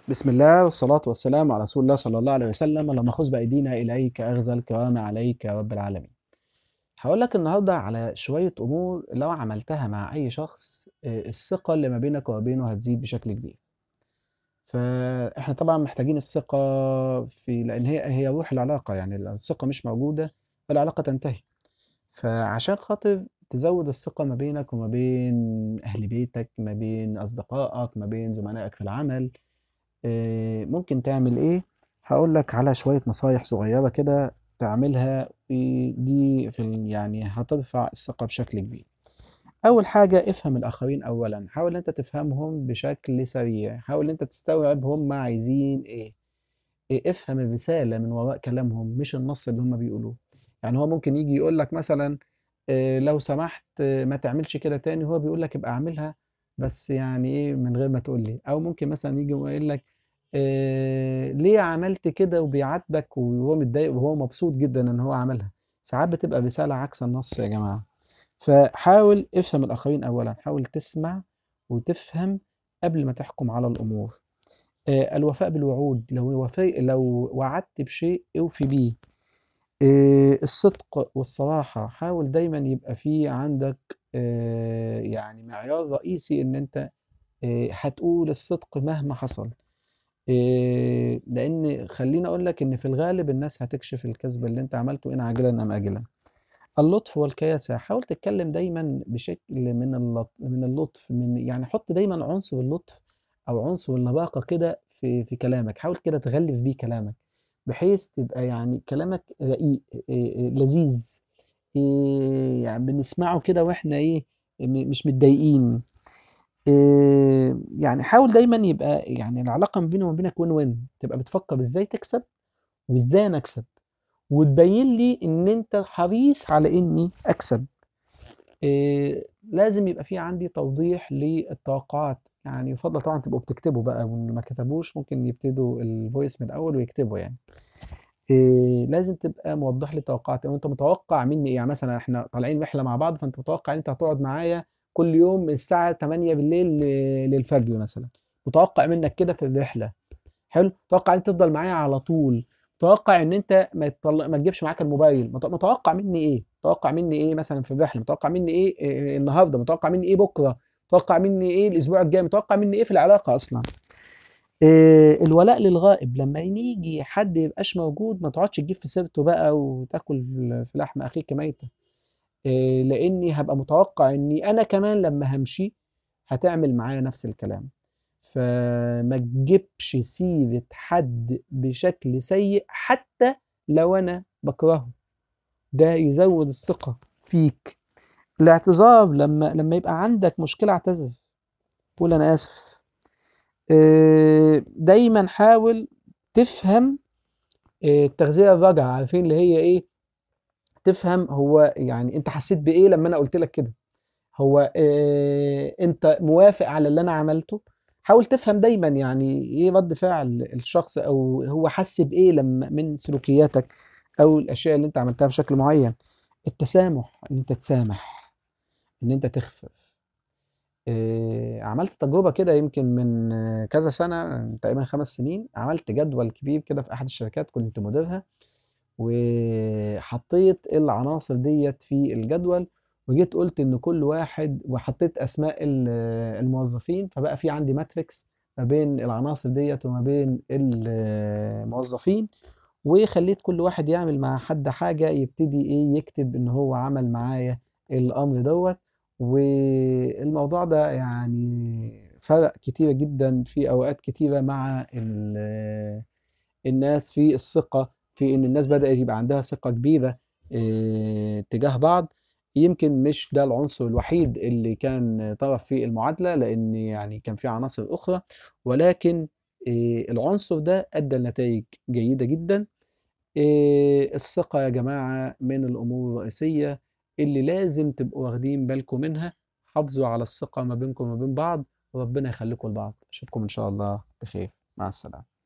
بسم الله والصلاة والسلام على رسول الله صلى الله عليه وسلم اللهم خذ بأيدينا إليك أخذ الكرام عليك يا رب العالمين هقول لك النهاردة على شوية أمور لو عملتها مع أي شخص آه، الثقة اللي ما بينك وبينه هتزيد بشكل كبير فإحنا طبعا محتاجين الثقة في لأن هي هي روح العلاقة يعني لو الثقة مش موجودة العلاقة تنتهي فعشان خاطر تزود الثقة ما بينك وما بين أهل بيتك ما بين أصدقائك ما بين زملائك في العمل آه، ممكن تعمل ايه هقول لك على شوية نصايح صغيرة كده تعملها ودي في ال- يعني هترفع الثقة بشكل كبير أول حاجة افهم الآخرين أولا حاول أنت تفهمهم بشكل سريع حاول أنت تستوعب هم عايزين إيه إيه، افهم الرسالة من وراء كلامهم مش النص اللي هم بيقولوه يعني هو ممكن يجي يقول لك مثلا آه، لو سمحت آه، ما تعملش كده تاني هو بيقول لك ابقى اعملها بس يعني ايه من غير ما تقول لي او ممكن مثلا يجي ويقول لك آه، ليه عملت كده وبيعاتبك وهو متضايق وهو مبسوط جدا ان هو عملها ساعات بتبقى رسالة عكس النص يا جماعة فحاول افهم الآخرين أولا حاول تسمع وتفهم قبل ما تحكم على الأمور آه، الوفاء بالوعود لو وفي لو وعدت بشيء اوفي بيه آه، الصدق والصراحة حاول دايما يبقى في عندك آه، يعني معيار رئيسي ان انت آه، هتقول الصدق مهما حصل آه، لان خليني اقول لك ان في الغالب الناس هتكشف الكذب اللي انت عملته ان عاجلا ام اجلا اللطف والكياسة حاول تتكلم دايما بشكل من اللط... من اللطف من يعني حط دايما عنصر اللطف او عنصر اللباقة كده في في كلامك حاول كده تغلف بيه كلامك بحيث تبقى يعني كلامك رقيق إيه، إيه، لذيذ إيه، يعني بنسمعه كده واحنا ايه م- مش متضايقين إيه، يعني حاول دايما يبقى يعني العلاقة ما بيني وما بينك وين وين تبقى بتفكر ازاي تكسب وازاي انا اكسب وتبين لي ان انت حريص على اني اكسب إيه لازم يبقى في عندي توضيح للتوقعات يعني يفضل طبعا تبقوا بتكتبوا بقى واللي ما كتبوش ممكن يبتدوا الفويس من الاول ويكتبوا يعني إيه لازم تبقى موضح لي توقعات وانت متوقع مني ايه يعني مثلا احنا طالعين رحله مع بعض فانت متوقع ان انت هتقعد معايا كل يوم من الساعه 8 بالليل ل- للفجر مثلا متوقع منك كده في الرحله حلو متوقع ان انت تفضل معايا على طول متوقع ان انت ما يطلع ما تجيبش معاك الموبايل مت- متوقع مني ايه متوقع مني ايه مثلا في الرحله متوقع مني ايه إيه النهارده متوقع مني ايه بكره متوقع مني ايه الاسبوع الجاي متوقع مني ايه في العلاقه اصلا إيه الولاء للغائب لما يجي حد يبقاش موجود ما تقعدش تجيب في سيرته بقى وتاكل في في لحم اخيك ميتا إيه لاني هبقى متوقع اني انا كمان لما همشي هتعمل معايا نفس الكلام فما تجيبش سيرة حد بشكل سيء حتى لو أنا بكرهه ده يزود الثقة فيك الاعتذار لما لما يبقى عندك مشكلة اعتذر قول أنا آسف آه، دايما حاول تفهم آه، التغذية الراجعة عارفين اللي هي إيه تفهم هو يعني أنت حسيت بإيه لما أنا قلت لك كده هو آه، انت موافق على اللي انا عملته حاول تفهم دايما يعني ايه رد فعل الشخص او هو حس بايه لما من سلوكياتك او الاشياء اللي انت عملتها بشكل معين التسامح ان انت تسامح ان انت تخفف آه، عملت تجربة كده يمكن من آه، كذا سنة تقريبا خمس سنين عملت جدول كبير كده في أحد الشركات كنت مديرها وحطيت العناصر ديت في الجدول وجيت قلت ان كل واحد وحطيت اسماء ال- الموظفين فبقى في عندي ماتريكس ما بين العناصر ديت وما بين الموظفين وخليت كل واحد يعمل مع حد حاجة يبتدي ايه يكتب ان هو عمل معايا الامر دوت والموضوع ده يعني فرق كتيرة جدا في اوقات كتيرة مع ال- الناس في الثقة في إن الناس بدأت يبقى عندها ثقة كبيرة آه، تجاه بعض يمكن مش ده العنصر الوحيد اللي كان طرف في المعادلة لأن يعني كان في عناصر أخرى ولكن آه، العنصر ده أدى لنتائج جيدة جدا آه، الثقة يا جماعة من الأمور الرئيسية اللي لازم تبقوا واخدين بالكم منها حافظوا على الثقة ما بينكم وما بين بعض وربنا يخليكم لبعض أشوفكم إن شاء الله بخير مع السلامة